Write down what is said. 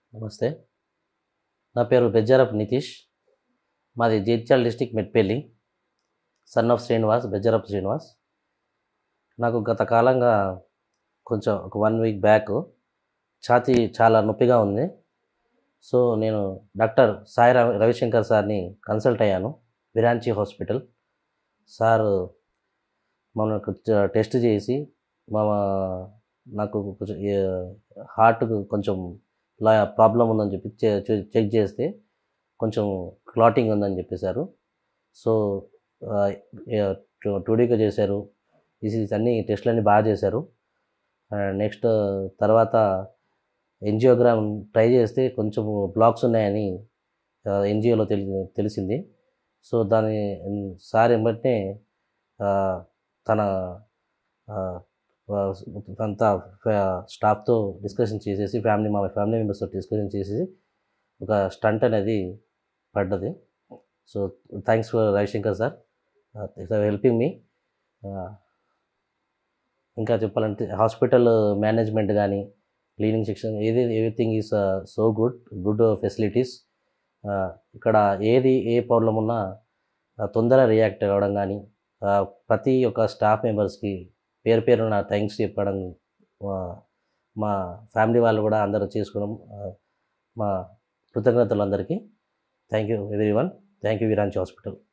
నమస్తే నా పేరు బెజ్జారపు నితీష్ మాది Jagtial district Metpalli son of Srinivas Bejjarapu Srinivas నాకు గత కాలంగా కొంచెం ఒక వన్ వీక్ బ్యాక్ ఛాతీ చాలా నొప్పిగా ఉంది సో నేను డాక్టర్ సాయి రవి రవిశంకర్ సార్ని కన్సల్ట్ అయ్యాను విరాంచి హాస్పిటల్ సార్ మనకు టెస్ట్ చేసి మా నాకు కొంచెం హార్ట్కు కొంచెం ఇలా ప్రాబ్లం ఉందని చెప్పి చె- చె- చెక్ చేస్తే కొంచెం క్లాటింగ్ ఉందని చెప్పేశారు సో టూడీగా చేశారు ఈసీసీ అన్ని టెస్ట్లు అన్నీ బాగా చేశారు నెక్స్ట్ తర్వాత ఎన్జియోగ్రామ్ ట్రై చేస్తే కొంచెం బ్లాక్స్ ఉన్నాయని ఎన్జిఓలో తెలి తెలిసింది సో దాని సార్ ఏమంటే తన ఆ, అంతా స్టాఫ్తో డిస్కషన్ చేసేసి ఫ్యామిలీ మా ఫ్యామిలీ మెంబర్స్తో డిస్కషన్ చేసి ఒక స్టంట్ అనేది పడ్డది so thanks for Ravishankar sir helping me ఇంకా చెప్పాలంటే హాస్పిటల్ మేనేజ్మెంట్ కానీ క్లీనింగ్ సెక్షన్ ఏది everything is so good good facilities ఇక్కడ ఏది ఏ ప్రాబ్లం ఉన్నా ఆ, తొందరగా రియాక్ట్ అవ్వడం కానీ ఆ, ప్రతి ఒక్క స్టాఫ్ మెంబర్స్కి పేరు పేరు నా థ్యాంక్స్ చెప్పడం ఆ, మా ఫ్యామిలీ వాళ్ళు కూడా అందరూ చేసుకోవడం ఆ, మా కృతజ్ఞతలు అందరికీ thank you everyone thank you Virinchi hospital